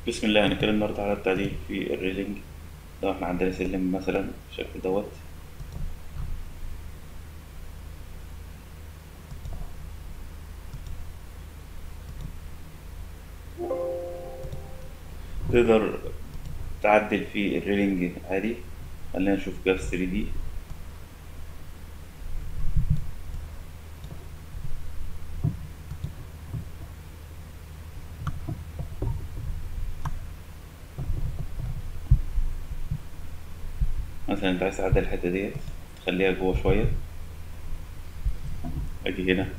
بسم الله هنتكلم النهاردة على التعديل في الريلينج لو احنا عندنا سلم مثلا بالشكل دوت تقدر تعدل في الريلينج عادي خلينا نشوف كده في 3 دي مثلا انت عايز تعدل الحتة ديت تخليها جوه شوية اجي هنا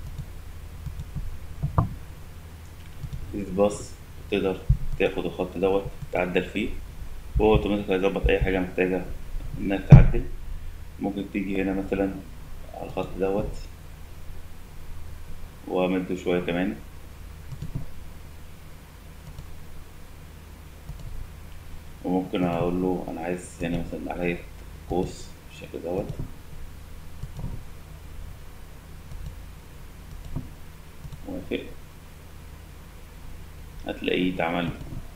باص تقدر تاخد الخط دوت تعدل فيه وهو اوتوماتيك هيظبط اي حاجة محتاجة انك تعدل ممكن تيجي هنا مثلا على الخط دوت وامده شوية كمان وممكن اقول له انا عايز هنا مثلا عليه قوس بالشكل دوت موافق هتلاقيه اتعمل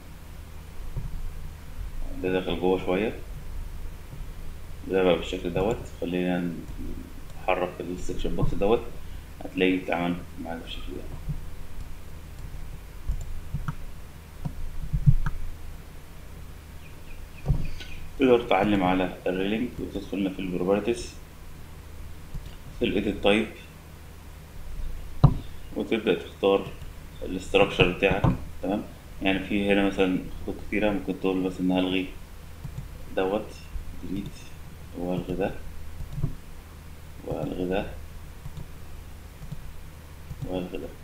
ده داخل جوه شوية ده بقى بالشكل دوت خلينا نحرك السكشن بوكس دوت هتلاقيه اتعمل معاك بالشكل ده تقدر تعلم على الريلينج وتدخل هنا في البروبرتيز في الايديت تايب وتبدأ تختار الاستراكشر بتاعك تمام يعني في هنا مثلا خطوط كتيرة ممكن تقول بس ان هلغي دوت ديليت والغي ده والغي ده والغي ده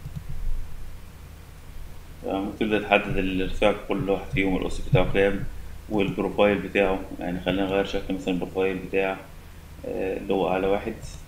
تمام وتبدأ تحدد الارتفاع كل واحد فيهم القص بتاعه كام والبروفايل بتاعه يعني خلينا نغير شكل مثلا البروفايل بتاع اللي هو أعلى واحد